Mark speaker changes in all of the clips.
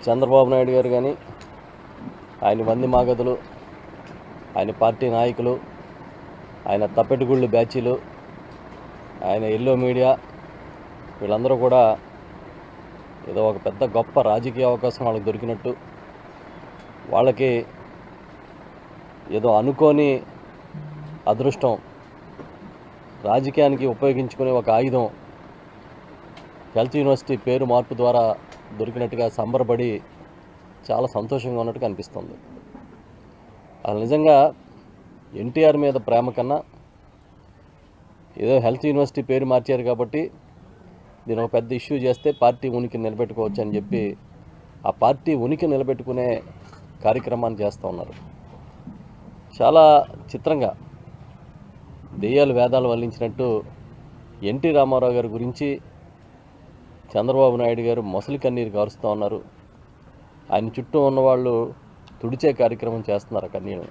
Speaker 1: చంద్రబాబు నాయుడు గారు కానీ ఆయన వంది మాగదులు ఆయన పార్టీ నాయకులు ఆయన తప్పెట్టుగుళ్ళు బ్యాచీలు ఆయన ఎల్లో మీడియా వీళ్ళందరూ కూడా ఏదో ఒక పెద్ద గొప్ప రాజకీయ అవకాశం వాళ్ళకి దొరికినట్టు వాళ్ళకి ఏదో అనుకోని అదృష్టం రాజకీయానికి ఉపయోగించుకునే ఒక ఆయుధం హెల్త్ యూనివర్సిటీ పేరు మార్పు ద్వారా దొరికినట్టుగా సంబరపడి చాలా సంతోషంగా ఉన్నట్టు కనిపిస్తుంది అసలు నిజంగా ఎన్టీఆర్ మీద ప్రేమ కన్నా ఏదో హెల్త్ యూనివర్సిటీ పేరు మార్చారు కాబట్టి దీని ఒక పెద్ద ఇష్యూ చేస్తే పార్టీ ఉనికి నిలబెట్టుకోవచ్చు అని చెప్పి ఆ పార్టీ ఉనికి నిలబెట్టుకునే కార్యక్రమాన్ని చేస్తూ ఉన్నారు చాలా చిత్రంగా దెయ్యాలు వేదాలు వల్లించినట్టు ఎన్టీ రామారావు గారి గురించి చంద్రబాబు నాయుడు గారు మొసలి కన్నీరు కారుస్తూ ఉన్నారు ఆయన చుట్టూ ఉన్నవాళ్ళు తుడిచే కార్యక్రమం చేస్తున్నారు ఆ కన్నీరు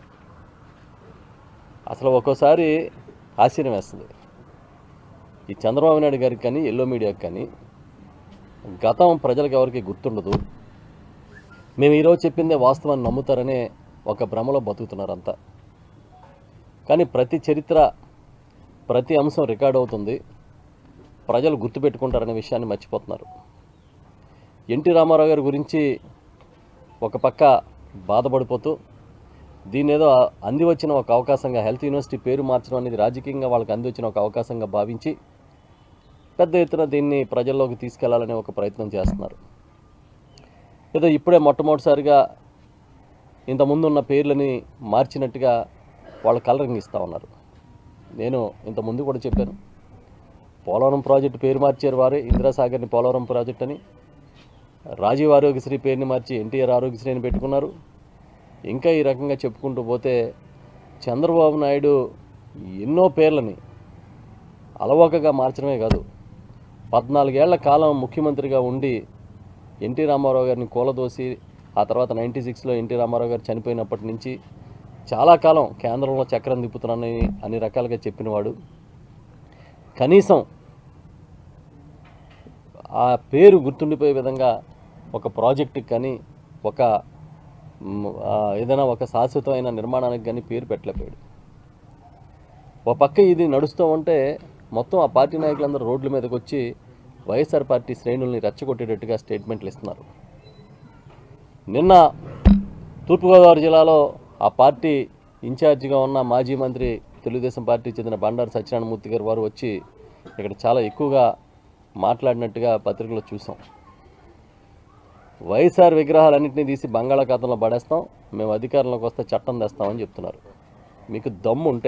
Speaker 1: అసలు ఒక్కోసారి ఆశ్చర్యం వేస్తుంది ఈ చంద్రబాబు నాయుడు గారికి కానీ ఎల్లో మీడియాకి కానీ గతం ప్రజలకు ఎవరికి గుర్తుండదు మేము ఈరోజు చెప్పిందే వాస్తవాన్ని నమ్ముతారనే ఒక భ్రమలో బతుకుతున్నారు అంతా కానీ ప్రతి చరిత్ర ప్రతి అంశం రికార్డ్ అవుతుంది ప్రజలు గుర్తుపెట్టుకుంటారనే విషయాన్ని మర్చిపోతున్నారు ఎన్టీ రామారావు గారి గురించి ఒక పక్క బాధపడిపోతూ దీని ఏదో అంది వచ్చిన ఒక అవకాశంగా హెల్త్ యూనివర్సిటీ పేరు మార్చడం అనేది రాజకీయంగా వాళ్ళకి అంది వచ్చిన ఒక అవకాశంగా భావించి పెద్ద ఎత్తున దీన్ని ప్రజల్లోకి తీసుకెళ్లాలనే ఒక ప్రయత్నం చేస్తున్నారు ఏదో ఇప్పుడే మొట్టమొదటిసారిగా ఇంతకుముందు ఉన్న పేర్లని మార్చినట్టుగా వాళ్ళు కలరింగ్ ఇస్తూ ఉన్నారు నేను ఇంతకుముందు కూడా చెప్పాను పోలవరం ప్రాజెక్టు పేరు మార్చారు వారే ఇందిరాసాగర్ని పోలవరం ప్రాజెక్ట్ అని రాజీవ్ ఆరోగ్యశ్రీ పేరుని మార్చి ఎన్టీఆర్ ఆరోగ్యశ్రీ అని పెట్టుకున్నారు ఇంకా ఈ రకంగా చెప్పుకుంటూ పోతే చంద్రబాబు నాయుడు ఎన్నో పేర్లని అలవోకగా మార్చడమే కాదు పద్నాలుగేళ్ల కాలం ముఖ్యమంత్రిగా ఉండి ఎన్టీ రామారావు గారిని కూలదోసి ఆ తర్వాత నైంటీ సిక్స్లో ఎన్టీ రామారావు గారు చనిపోయినప్పటి నుంచి చాలా కాలం కేంద్రంలో చక్రం తిప్పుతున్నానని అన్ని రకాలుగా చెప్పినవాడు కనీసం ఆ పేరు గుర్తుండిపోయే విధంగా ఒక ప్రాజెక్టుకి కానీ ఒక మ్, ఆ, ఏదైనా ఒక శాశ్వతమైన నిర్మాణానికి కానీ పేరు పెట్టలేకపోయాడు ఒక పక్క ఇది నడుస్తూ ఉంటే మొత్తం ఆ పార్టీ నాయకులందరూ రోడ్ల మీదకి వచ్చి వైఎస్ఆర్ పార్టీ శ్రేణుల్ని రెచ్చగొట్టేటట్టుగా స్టేట్మెంట్లు ఇస్తున్నారు నిన్న తూర్పుగోదావరి జిల్లాలో ఆ పార్టీ ఇన్ఛార్జిగా ఉన్న మాజీ మంత్రి తెలుగుదేశం పార్టీ చెందిన బండారు సత్యనారాయణమూర్తి గారు వారు వచ్చి ఇక్కడ చాలా ఎక్కువగా మాట్లాడినట్టుగా పత్రికలో చూసాం వైఎస్ఆర్ విగ్రహాలన్నింటినీ తీసి బంగాళాఖాతంలో పడేస్తాం మేము అధికారంలోకి వస్తే చట్టం తెస్తామని చెప్తున్నారు మీకు దమ్ము ఉంటే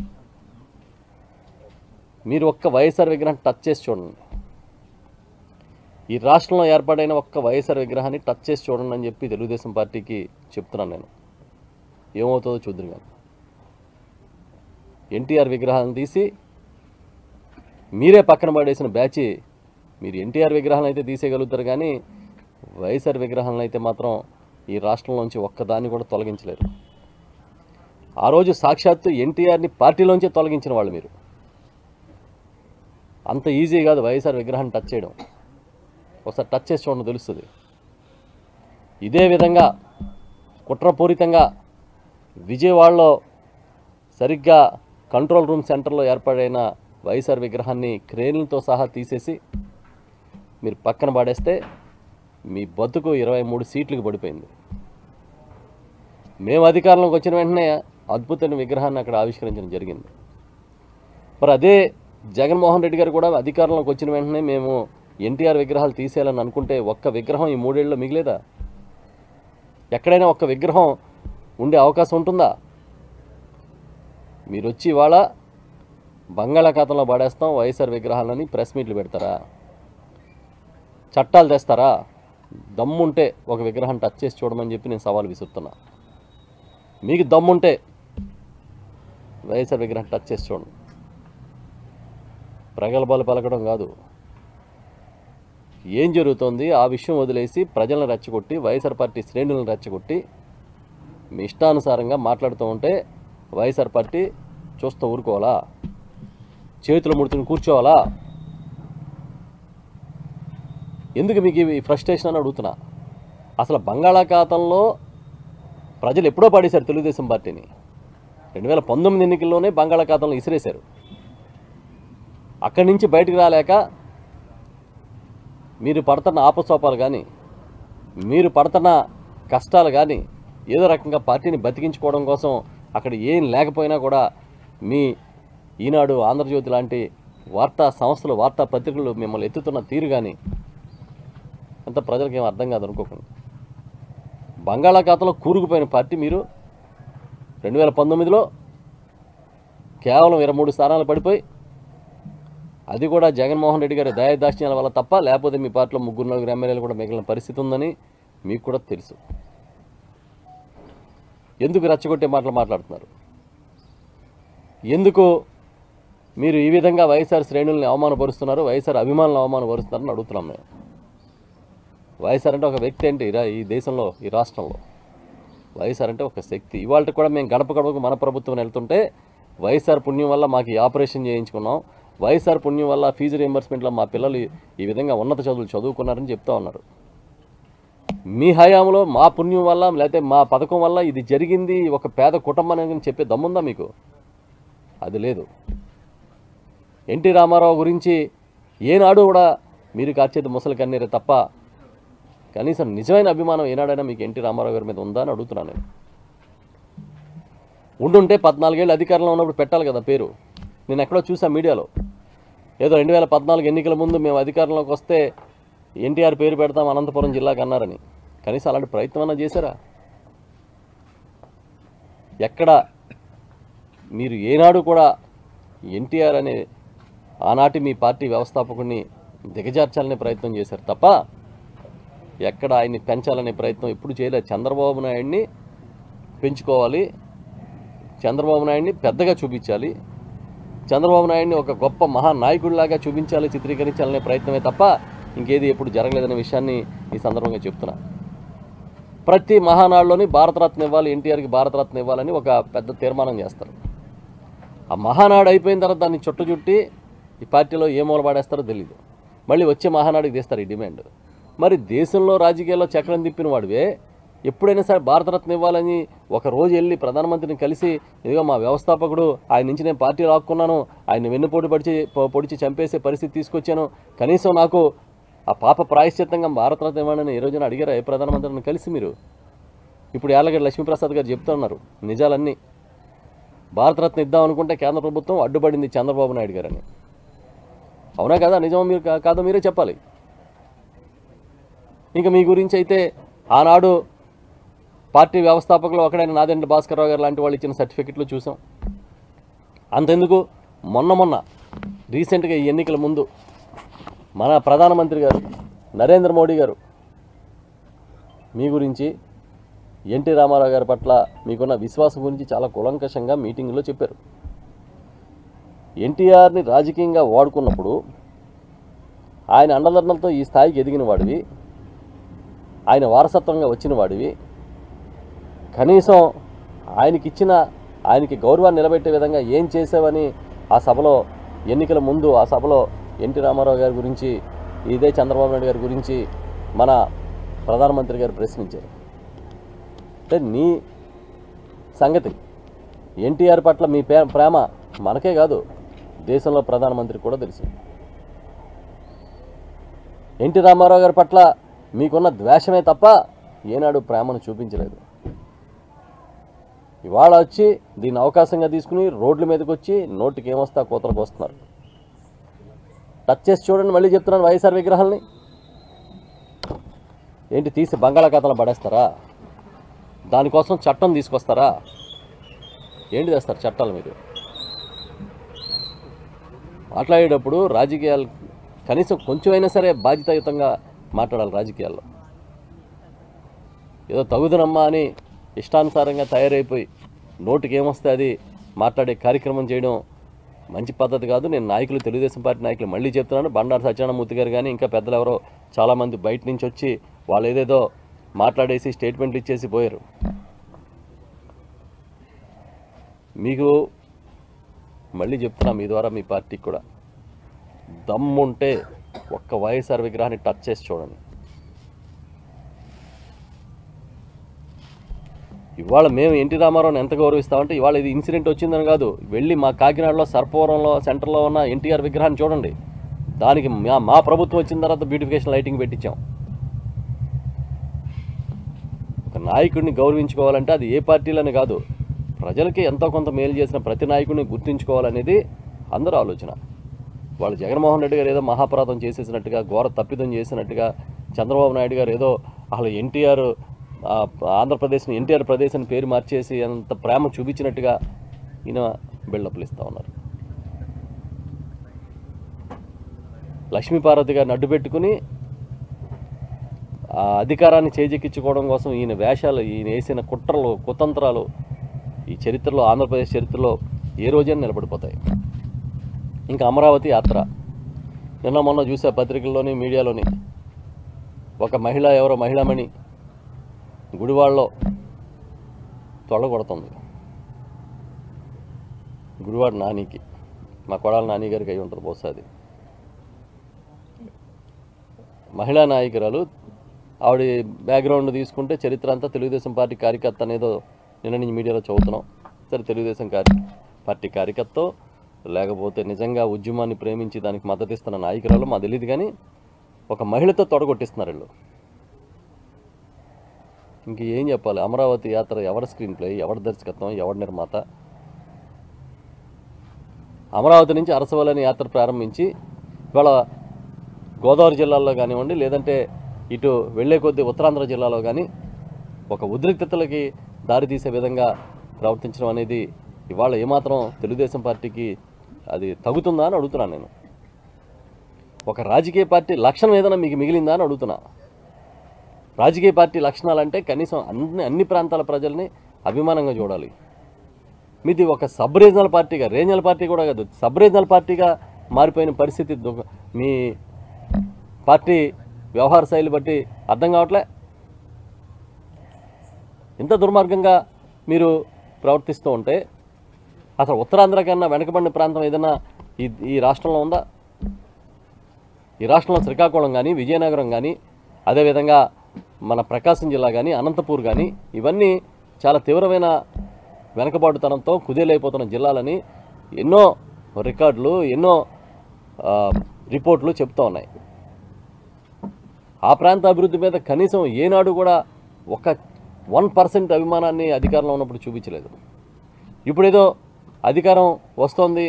Speaker 1: మీరు ఒక్క వైఎస్ఆర్ విగ్రహం టచ్ చేసి చూడండి ఈ రాష్ట్రంలో ఏర్పాటైన ఒక్క వైఎస్ఆర్ విగ్రహాన్ని టచ్ చేసి చూడండి అని చెప్పి తెలుగుదేశం పార్టీకి చెప్తున్నాను నేను ఏమవుతుందో చూద్దరు కానీ ఎన్టీఆర్ విగ్రహాలను తీసి మీరే పక్కన పడేసిన బ్యాచ్ మీరు ఎన్టీఆర్ విగ్రహాలను అయితే తీసేయగలుగుతారు కానీ వైఎస్ఆర్ విగ్రహాలను అయితే మాత్రం ఈ రాష్ట్రంలోంచి ఒక్కదాన్ని కూడా తొలగించలేరు ఆ రోజు సాక్షాత్తు ఎన్టీఆర్ని పార్టీలోంచే తొలగించిన వాళ్ళు మీరు అంత ఈజీ కాదు వైఎస్ఆర్ విగ్రహాన్ని టచ్ చేయడం ఒకసారి టచ్ చేసి చూడండి తెలుస్తుంది ఇదే విధంగా కుట్రపూరితంగా విజయవాడలో సరిగ్గా కంట్రోల్ రూమ్ సెంటర్లో ఏర్పాటైన వైఎస్ఆర్ విగ్రహాన్ని క్రేన్లతో సహా తీసేసి మీరు పక్కన పడేస్తే మీ బతుకు ఇరవై మూడు సీట్లకు పడిపోయింది మేము అధికారంలోకి వచ్చిన వెంటనే అద్భుతమైన విగ్రహాన్ని అక్కడ ఆవిష్కరించడం జరిగింది మరి అదే జగన్మోహన్ రెడ్డి గారు కూడా అధికారంలోకి వచ్చిన వెంటనే మేము ఎన్టీఆర్ విగ్రహాలు తీసేయాలని అనుకుంటే ఒక్క విగ్రహం ఈ మూడేళ్ళలో మిగిలేదా ఎక్కడైనా ఒక్క విగ్రహం ఉండే అవకాశం ఉంటుందా మీరు వచ్చి ఇవాళ బంగాళాఖాతంలో పడేస్తాం వైఎస్ఆర్ విగ్రహాలని ప్రెస్ మీట్లు పెడతారా చట్టాలు తెస్తారా దమ్ముంటే ఒక విగ్రహం టచ్ చేసి చూడమని చెప్పి నేను సవాల్ విసురుతున్నా మీకు దమ్ముంటే వైఎస్ఆర్ విగ్రహం టచ్ చేసి చూడండి ప్రగల్భాలు పలకడం కాదు ఏం జరుగుతోంది ఆ విషయం వదిలేసి ప్రజలను రెచ్చగొట్టి వైఎస్ఆర్ పార్టీ శ్రేణులను రెచ్చగొట్టి మీ ఇష్టానుసారంగా మాట్లాడుతూ ఉంటే వైఎస్ఆర్ పార్టీ చూస్తూ ఊరుకోవాలా చేతులు ముడుతుని కూర్చోవాలా ఎందుకు మీకు ఈ ఫ్రస్ట్రేషన్ అని అడుగుతున్నా అసలు బంగాళాఖాతంలో ప్రజలు ఎప్పుడో పాడేశారు తెలుగుదేశం పార్టీని రెండు వేల పంతొమ్మిది ఎన్నికల్లోనే బంగాళాఖాతంలో ఇసిరేశారు అక్కడి నుంచి బయటకు రాలేక మీరు పడుతున్న ఆపసోపాలు కానీ మీరు పడుతున్న కష్టాలు కానీ ఏదో రకంగా పార్టీని బతికించుకోవడం కోసం అక్కడ ఏం లేకపోయినా కూడా మీ ఈనాడు ఆంధ్రజ్యోతి లాంటి వార్తా సంస్థలు వార్తా పత్రికలు మిమ్మల్ని ఎత్తుతున్న తీరు కానీ అంత ప్రజలకు ఏం అర్థం కాదు అనుకోకండి బంగాళాఖాతంలో కూరుకుపోయిన పార్టీ మీరు రెండు వేల పంతొమ్మిదిలో కేవలం ఇరవై మూడు స్థానాలు పడిపోయి అది కూడా జగన్మోహన్ రెడ్డి గారి దయాదాక్షిణ్యాల వల్ల తప్ప లేకపోతే మీ పార్టీలో ముగ్గురు నలుగురు ఎమ్మెల్యేలు కూడా మిగిలిన పరిస్థితి ఉందని మీకు కూడా తెలుసు ఎందుకు రెచ్చగొట్టే మాటలు మాట్లాడుతున్నారు ఎందుకు మీరు ఈ విధంగా వైఎస్ఆర్ శ్రేణుల్ని అవమానపరుస్తున్నారు వైఎస్ఆర్ అభిమానులను అవమానపరుస్తున్నారని అడుగుతున్నాం మేము వైఎస్ఆర్ అంటే ఒక వ్యక్తి ఏంటి ఈ రా- ఈ దేశంలో ఈ రాష్ట్రంలో వైఎస్ఆర్ అంటే ఒక శక్తి ఇవాళ కూడా మేము గడప గడపకు మన ప్రభుత్వం వెళ్తుంటే వైఎస్ఆర్ పుణ్యం వల్ల మాకు ఈ ఆపరేషన్ చేయించుకున్నాం వైఎస్ఆర్ పుణ్యం వల్ల ఫీజు రీంబర్స్మెంట్లో మా పిల్లలు ఈ విధంగా ఉన్నత చదువులు చదువుకున్నారని చెప్తా ఉన్నారు మీ హయాంలో మా పుణ్యం వల్ల లేకపోతే మా పథకం వల్ల ఇది జరిగింది ఒక పేద కుటుంబానికి చెప్పే దమ్ముందా మీకు అది లేదు ఎన్టీ రామారావు గురించి ఏనాడు కూడా మీరు కార్చేది ముసలి కన్నీరే తప్ప కనీసం నిజమైన అభిమానం ఏనాడైనా మీకు ఎన్టీ రామారావు గారి మీద ఉందా అని అడుగుతున్నాను నేను ఉండుంటే పద్నాలుగేళ్ళు అధికారంలో ఉన్నప్పుడు పెట్టాలి కదా పేరు నేను ఎక్కడో చూసా మీడియాలో ఏదో రెండు వేల పద్నాలుగు ఎన్నికల ముందు మేము అధికారంలోకి వస్తే ఎన్టీఆర్ పేరు పెడతాం అనంతపురం జిల్లాకు అన్నారని కనీసం అలాంటి ప్రయత్నం అన్నా చేశారా ఎక్కడ మీరు ఏనాడు కూడా ఎన్టీఆర్ అనే ఆనాటి మీ పార్టీ వ్యవస్థాపకుడిని దిగజార్చాలనే ప్రయత్నం చేశారు తప్ప ఎక్కడ ఆయన్ని పెంచాలనే ప్రయత్నం ఎప్పుడు చేయలేదు చంద్రబాబు నాయుడిని పెంచుకోవాలి చంద్రబాబు నాయుడిని పెద్దగా చూపించాలి చంద్రబాబు నాయుడిని ఒక గొప్ప మహానాయకుడిలాగా చూపించాలి చిత్రీకరించాలనే ప్రయత్నమే తప్ప ఇంకేది ఎప్పుడు జరగలేదనే విషయాన్ని ఈ సందర్భంగా చెప్తున్నా ప్రతి మహానాడులోని భారతరత్న ఇవ్వాలి ఎన్టీఆర్కి భారతరత్న ఇవ్వాలని ఒక పెద్ద తీర్మానం చేస్తారు ఆ మహానాడు అయిపోయిన తర్వాత దాన్ని చుట్టు చుట్టి ఈ పార్టీలో ఏ మూల పాడేస్తారో తెలియదు మళ్ళీ వచ్చే మహానాడుకి తీస్తారు ఈ డిమాండ్ మరి దేశంలో రాజకీయాల్లో చక్రం తిప్పిన వాడివే ఎప్పుడైనా సరే భారతరత్న ఇవ్వాలని ఒక రోజు వెళ్ళి ప్రధానమంత్రిని కలిసి ఇదిగో మా వ్యవస్థాపకుడు ఆయన నుంచి నేను పార్టీ లాక్కున్నాను ఆయన వెన్నుపోటు పడిచి పొ- పొడిచి చంపేసే పరిస్థితి తీసుకొచ్చాను కనీసం నాకు ఆ పాప ప్రాయశ్చిత్తంగా భారతరత్న ఇవ్వాలని ఈ రోజున అడిగారా ఏ ప్రధానమంత్రిని కలిసి మీరు ఇప్పుడు యాలగడ్డ లక్ష్మీప్రసాద్ గారు చెప్తూ ఉన్నారు నిజాలన్నీ భారతరత్న ఇద్దాం అనుకుంటే కేంద్ర ప్రభుత్వం అడ్డుపడింది చంద్రబాబు నాయుడు గారని అవునా కదా నిజం మీరు కా- కాదో మీరే చెప్పాలి ఇంకా మీ గురించి అయితే ఆనాడు పార్టీ వ్యవస్థాపకులు ఒకడైన నాదెండ్ల భాస్కర్రావు గారు లాంటి వాళ్ళు ఇచ్చిన సర్టిఫికెట్లు చూసాం అంతెందుకు మొన్న మొన్న రీసెంట్గా ఈ ఎన్నికల ముందు మన ప్రధానమంత్రి గారు నరేంద్ర మోడీ గారు మీ గురించి ఎన్టీ రామారావు గారి పట్ల మీకున్న విశ్వాసం గురించి చాలా కులంకషంగా మీటింగ్లో చెప్పారు ఎన్టీఆర్ని రాజకీయంగా వాడుకున్నప్పుడు ఆయన అండదండలతో ఈ స్థాయికి ఎదిగిన వాడివి ఆయన వారసత్వంగా వచ్చిన వాడివి కనీసం ఆయనకిచ్చిన ఆయనకి గౌరవాన్ని నిలబెట్టే విధంగా ఏం చేసావని ఆ సభలో ఎన్నికల ముందు ఆ సభలో ఎన్టీ రామారావు గారి గురించి ఇదే చంద్రబాబు నాయుడు గారి గురించి మన ప్రధానమంత్రి గారు ప్రశ్నించారు అంటే నీ సంగతి ఎన్టీఆర్ పట్ల మీ ప్రే ప్రేమ మనకే కాదు దేశంలో ప్రధానమంత్రి కూడా తెలుసు ఎన్టీ రామారావు గారి పట్ల మీకున్న ద్వేషమే తప్ప ఏనాడు ప్రేమను చూపించలేదు ఇవాళ వచ్చి దీన్ని అవకాశంగా తీసుకుని రోడ్ల మీదకి వచ్చి నోటికి ఏమొస్తా కూతలకు వస్తున్నారు టచ్ చేసి చూడండి మళ్ళీ చెప్తున్నాను వైఎస్ఆర్ విగ్రహాల్ని ఏంటి తీసి బంగాళాఖాతంలో పడేస్తారా దానికోసం చట్టం తీసుకొస్తారా ఏంటి తెస్తారు చట్టాలు మీరు మాట్లాడేటప్పుడు రాజకీయాలు కనీసం కొంచెమైనా సరే బాధ్యతాయుతంగా మాట్లాడాలి రాజకీయాల్లో ఏదో తగుదనమ్మా అని ఇష్టానుసారంగా తయారైపోయి నోటికి ఏమొస్తే అది మాట్లాడే కార్యక్రమం చేయడం మంచి పద్ధతి కాదు నేను నాయకులు తెలుగుదేశం పార్టీ నాయకులు మళ్ళీ చెప్తున్నాను బండారు సత్యనారాయణమూర్తి గారు కానీ ఇంకా పెద్దలు ఎవరో చాలామంది బయట నుంచి వచ్చి వాళ్ళు ఏదేదో మాట్లాడేసి స్టేట్మెంట్లు ఇచ్చేసి పోయారు మీకు మళ్ళీ చెప్తున్నా మీ ద్వారా మీ పార్టీకి కూడా దమ్ముంటే ఒక్క వైఎస్ఆర్ విగ్రహాన్ని టచ్ చేసి చూడండి ఇవాళ మేము ఎన్టీ రామారావుని ఎంత గౌరవిస్తామంటే ఇవాళ ఇది ఇన్సిడెంట్ వచ్చిందని కాదు వెళ్ళి మా కాకినాడలో సర్పవరంలో సెంటర్లో ఉన్న ఎన్టీఆర్ విగ్రహాన్ని చూడండి దానికి మా మా ప్రభుత్వం వచ్చిన తర్వాత బ్యూటిఫికేషన్ లైటింగ్ పెట్టించాం ఒక నాయకుడిని గౌరవించుకోవాలంటే అది ఏ పార్టీలని కాదు ప్రజలకి ఎంతో కొంత మేలు చేసిన ప్రతి నాయకుడిని గుర్తుంచుకోవాలనేది అందరూ ఆలోచన వాళ్ళు జగన్మోహన్ రెడ్డి గారు ఏదో మహాపరాధం చేసేసినట్టుగా ఘోర తప్పిదం చేసినట్టుగా చంద్రబాబు నాయుడు గారు ఏదో అసలు ఎన్టీఆర్ ఆ, ఆంధ్రప్రదేశ్ని ఎన్టీఆర్ ప్రదేశ్ అని పేరు మార్చేసి అంత ప్రేమ చూపించినట్టుగా ఈయన బిల్డప్లు ఇస్తూ ఉన్నారు లక్ష్మీపార్వతి గారిని అడ్డు పెట్టుకుని ఆ అధికారాన్ని చేజెక్కించుకోవడం కోసం ఈయన వేషాలు ఈయన వేసిన కుట్రలు కుతంత్రాలు ఈ చరిత్రలో ఆంధ్రప్రదేశ్ చరిత్రలో ఏ రోజైనా నిలబడిపోతాయి ఇంకా అమరావతి యాత్ర నిన్న మొన్న చూసా పత్రికల్లోని మీడియాలోని ఒక మహిళ ఎవరో మహిళామణి గుడివాడలో తొడగొడుతుంది గుడివాడ నానికి మా కొడాల నాని గారికి అయి ఉంటుంది బహుశా అది మహిళా నాయకురాలు ఆవిడ బ్యాక్గ్రౌండ్ తీసుకుంటే చరిత్ర అంతా తెలుగుదేశం పార్టీ కార్యకర్త అనేదో నిన్న నుంచి మీడియాలో చదువుతున్నాం సరే తెలుగుదేశం కార్య పార్టీ కార్యకర్త లేకపోతే నిజంగా ఉద్యమాన్ని ప్రేమించి దానికి మద్దతు ఇస్తున్న నాయకురాలు మా తెలియదు కానీ ఒక మహిళతో తొడగొట్టిస్తున్నారు వీళ్ళు ఇంక ఏం చెప్పాలి అమరావతి యాత్ర ఎవరి స్క్రీన్ ప్లే ఎవరి దర్శకత్వం ఎవరి నిర్మాత అమరావతి నుంచి అరసవల్లని యాత్ర ప్రారంభించి ఇవాళ గోదావరి జిల్లాలో కానివ్వండి లేదంటే ఇటు వెళ్ళే కొద్దీ ఉత్తరాంధ్ర జిల్లాలో కానీ ఒక ఉద్రిక్తతలకి దారితీసే విధంగా ప్రవర్తించడం అనేది ఇవాళ ఏమాత్రం తెలుగుదేశం పార్టీకి అది తగుతుందా అని అడుగుతున్నాను నేను ఒక రాజకీయ పార్టీ లక్షణం ఏదైనా మీకు మిగిలిందా అని అడుగుతున్నా రాజకీయ పార్టీ లక్షణాలు అంటే కనీసం అన్ని అన్ని ప్రాంతాల ప్రజల్ని అభిమానంగా చూడాలి మీది ఒక సబ్ రీజనల్ పార్టీగా రీజనల్ పార్టీ కూడా కాదు సబ్ రీజనల్ పార్టీగా మారిపోయిన పరిస్థితి దు- మీ పార్టీ వ్యవహార శైలి బట్టి అర్థం కావట్లే ఇంత దుర్మార్గంగా మీరు ప్రవర్తిస్తూ ఉంటే అసలు ఉత్తరాంధ్ర కన్నా వెనకబడిన ప్రాంతం ఏదైనా ఈ ఈ రాష్ట్రంలో ఉందా ఈ రాష్ట్రంలో శ్రీకాకుళం కానీ విజయనగరం కానీ అదేవిధంగా మన ప్రకాశం జిల్లా కానీ అనంతపూర్ కానీ ఇవన్నీ చాలా తీవ్రమైన వెనకబాటుతనంతో కుదేలైపోతున్న జిల్లాలని ఎన్నో రికార్డులు ఎన్నో ఆ, రిపోర్ట్లు చెప్తూ ఉన్నాయి ఆ ప్రాంత అభివృద్ధి మీద కనీసం ఏనాడు కూడా ఒక వన్ పర్సెంట్ అభిమానాన్ని అధికారంలో ఉన్నప్పుడు చూపించలేదు ఇప్పుడేదో అధికారం వస్తోంది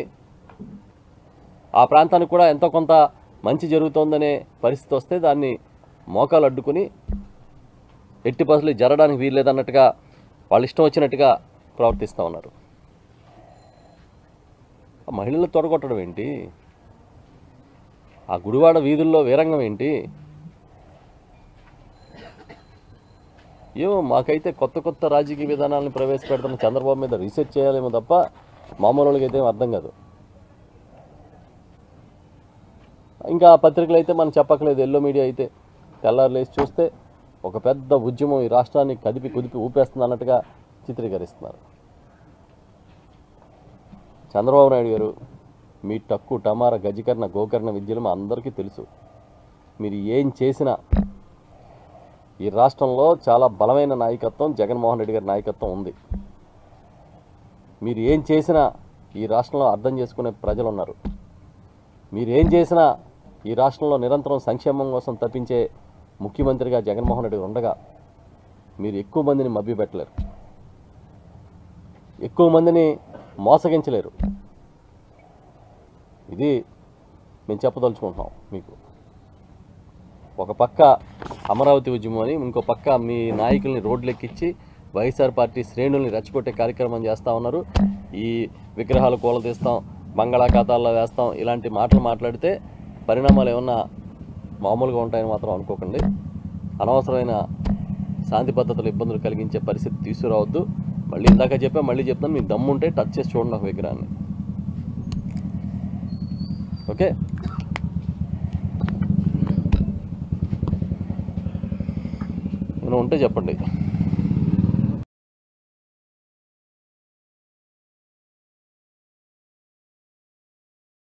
Speaker 1: ఆ ప్రాంతానికి కూడా ఎంతో కొంత మంచి జరుగుతోందనే పరిస్థితి వస్తే దాన్ని మోకాలు అడ్డుకుని ఎట్టి పసులు జరగడానికి వీల్లేదన్నట్టుగా వాళ్ళు ఇష్టం వచ్చినట్టుగా ప్రవర్తిస్తూ ఉన్నారు ఆ మహిళలు తొడగొట్టడం ఏంటి ఆ గుడివాడ వీధుల్లో వీరంగం ఏంటి ఏమో మాకైతే కొత్త కొత్త రాజకీయ విధానాలను ప్రవేశపెడుతున్న చంద్రబాబు మీద రీసెర్చ్ చేయాలేమో తప్ప మామూలు వాళ్ళకి అయితే ఏం అర్థం కాదు ఇంకా పత్రికలు అయితే మనం చెప్పక్కలేదు ఎల్లో మీడియా అయితే తెల్లారు లేచి చూస్తే ఒక పెద్ద ఉద్యమం ఈ రాష్ట్రాన్ని కదిపి కుదిపి ఊపేస్తుంది అన్నట్టుగా చిత్రీకరిస్తున్నారు చంద్రబాబు నాయుడు గారు మీ టక్కు టమార గజకర్ణ గోకర్ణ విద్యలు మా అందరికీ తెలుసు మీరు ఏం చేసినా ఈ రాష్ట్రంలో చాలా బలమైన నాయకత్వం జగన్మోహన్ రెడ్డి గారి నాయకత్వం ఉంది మీరు ఏం చేసినా ఈ రాష్ట్రంలో అర్థం చేసుకునే ప్రజలు ఉన్నారు మీరు ఏం చేసినా ఈ రాష్ట్రంలో నిరంతరం సంక్షేమం కోసం తప్పించే ముఖ్యమంత్రిగా జగన్మోహన్ రెడ్డి గారు ఉండగా మీరు ఎక్కువ మందిని మభ్యపెట్టలేరు ఎక్కువ మందిని మోసగించలేరు ఇది మేము చెప్పదలుచుకుంటున్నాం మీకు ఒక పక్క అమరావతి ఉద్యమం అని ఇంకో పక్క మీ నాయకుల్ని రోడ్లెక్కించి వైఎస్ఆర్ పార్టీ శ్రేణుల్ని రెచ్చగొట్టే కార్యక్రమం చేస్తూ ఉన్నారు ఈ విగ్రహాలు కూలదీస్తాం బంగాళాఖాతాల్లో వేస్తాం ఇలాంటి మాటలు మాట్లాడితే పరిణామాలు ఏమన్నా మామూలుగా ఉంటాయని మాత్రం అనుకోకండి అనవసరమైన శాంతి పద్ధతులు ఇబ్బందులు కలిగించే పరిస్థితి తీసుకురావద్దు మళ్ళీ ఇందాక చెప్పా మళ్ళీ చెప్తాను మీకు దమ్ముంటే టచ్ చేసి చూడండి ఒక విగ్రహాన్ని ఓకే ఏమైనా ఉంటే చెప్పండి